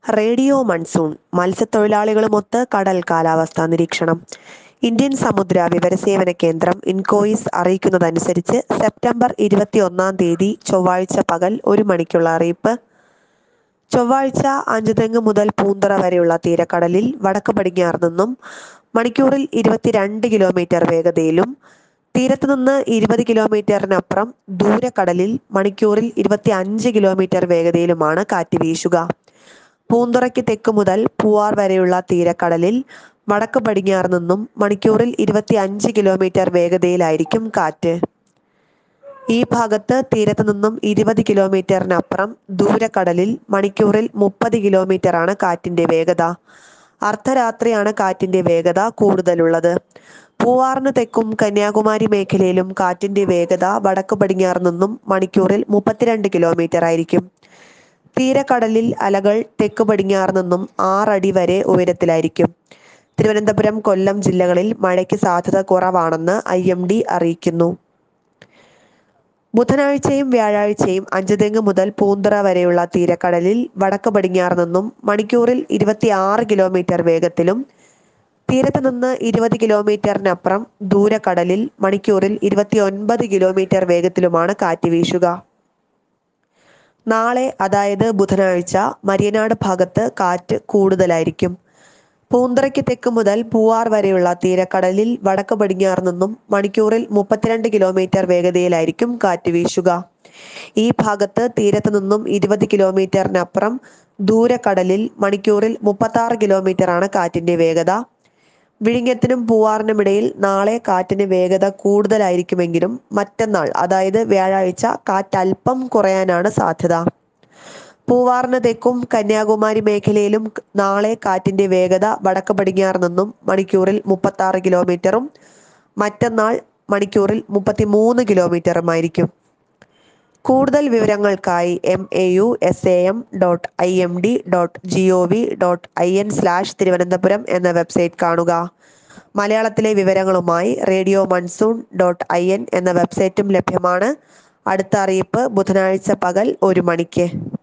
radio monsoon മത്സ്യത്തൊഴിലാളികളുമൊത്ത് കടൽ കാലാവസ്ഥാ നിരീക്ഷണം ഇന്ത്യൻ സമുദ്ര വിവരസേവന കേന്ദ്രം ഇൻകോയിസ് അറിയിക്കുന്നതനുസരിച്ച് സെപ്റ്റംബർ ഇരുപത്തിയൊന്നാം തീയതി ചൊവ്വാഴ്ച പകൽ ഒരു മണിക്കുള്ള അറിയിപ്പ് ചൊവ്വാഴ്ച അഞ്ചുതെങ്ങ് മുതൽ പൂന്തറ വരെയുള്ള തീരക്കടലിൽ വടക്ക് പടിഞ്ഞാറ് നിന്നും മണിക്കൂറിൽ ഇരുപത്തിരണ്ട് കിലോമീറ്റർ വേഗതയിലും തീരത്ത് നിന്ന് ഇരുപത് കിലോമീറ്ററിനപ്പുറം ദൂരക്കടലിൽ മണിക്കൂറിൽ ഇരുപത്തി അഞ്ച് കിലോമീറ്റർ വേഗതയിലുമാണ് കാറ്റ് വീശുക പൂന്തുറയ്ക്ക് തെക്ക് മുതൽ പൂവാർ വരെയുള്ള തീരക്കടലിൽ വടക്ക് പടിഞ്ഞാറ് നിന്നും മണിക്കൂറിൽ ഇരുപത്തി അഞ്ച് കിലോമീറ്റർ വേഗതയിലായിരിക്കും കാറ്റ് ഈ ഭാഗത്ത് തീരത്ത് നിന്നും ഇരുപത് കിലോമീറ്ററിനപ്പുറം ദൂരക്കടലിൽ മണിക്കൂറിൽ മുപ്പത് കിലോമീറ്റർ ആണ് കാറ്റിന്റെ വേഗത അർദ്ധരാത്രിയാണ് കാറ്റിന്റെ വേഗത കൂടുതലുള്ളത് പൂവാറിന് തെക്കും കന്യാകുമാരി മേഖലയിലും കാറ്റിന്റെ വേഗത വടക്ക് പടിഞ്ഞാറ് നിന്നും മണിക്കൂറിൽ മുപ്പത്തിരണ്ട് കിലോമീറ്റർ ആയിരിക്കും തീരക്കടലിൽ അലകൾ തെക്ക് പടിഞ്ഞാറ് നിന്നും ആറടി വരെ ഉയരത്തിലായിരിക്കും തിരുവനന്തപുരം കൊല്ലം ജില്ലകളിൽ മഴയ്ക്ക് സാധ്യത കുറവാണെന്ന് ഐ എം ഡി അറിയിക്കുന്നു ബുധനാഴ്ചയും വ്യാഴാഴ്ചയും അഞ്ചുതെങ്ങ് മുതൽ പൂന്തറ വരെയുള്ള തീരക്കടലിൽ വടക്ക് പടിഞ്ഞാറ് നിന്നും മണിക്കൂറിൽ ഇരുപത്തിയാറ് കിലോമീറ്റർ വേഗത്തിലും തീരത്ത് നിന്ന് ഇരുപത് കിലോമീറ്ററിനപ്പുറം ദൂരക്കടലിൽ മണിക്കൂറിൽ ഇരുപത്തിയൊൻപത് കിലോമീറ്റർ വേഗത്തിലുമാണ് കാറ്റ് വീശുക നാളെ അതായത് ബുധനാഴ്ച മരിയനാട് ഭാഗത്ത് കാറ്റ് കൂടുതലായിരിക്കും പൂന്തറയ്ക്ക് തെക്ക് മുതൽ പൂവാർ വരെയുള്ള തീരക്കടലിൽ വടക്ക് പടിഞ്ഞാറ് നിന്നും മണിക്കൂറിൽ മുപ്പത്തിരണ്ട് കിലോമീറ്റർ വേഗതയിലായിരിക്കും കാറ്റ് വീശുക ഈ ഭാഗത്ത് തീരത്ത് നിന്നും ഇരുപത് കിലോമീറ്ററിനപ്പുറം ദൂരക്കടലിൽ മണിക്കൂറിൽ മുപ്പത്തി കിലോമീറ്റർ ആണ് കാറ്റിന്റെ വേഗത വിഴിഞ്ഞത്തിനും പൂവാറിനുമിടയിൽ നാളെ കാറ്റിന് വേഗത കൂടുതലായിരിക്കുമെങ്കിലും മറ്റന്നാൾ അതായത് വ്യാഴാഴ്ച കാറ്റ് അല്പം കുറയാനാണ് സാധ്യത പൂവാറിന് തെക്കും കന്യാകുമാരി മേഖലയിലും നാളെ കാറ്റിന്റെ വേഗത വടക്ക് പടിഞ്ഞാറ് നിന്നും മണിക്കൂറിൽ മുപ്പത്തി ആറ് കിലോമീറ്ററും മറ്റന്നാൾ മണിക്കൂറിൽ മുപ്പത്തിമൂന്ന് കിലോമീറ്ററുമായിരിക്കും കൂടുതൽ വിവരങ്ങൾക്കായി M A U S A M dot I M D dot G O V dot I N slash Thiruvananthapuram എന്ന വെബ്സൈറ്റ് കാണുക മലയാളത്തിലെ വിവരങ്ങളുമായി radio monsoon dot I N എന്ന വെബ്സൈറ്റും ലഭ്യമാണ് അടുത്ത അറിയിപ്പ് ബുധനാഴ്ച പകൽ ഒരു മണിക്ക്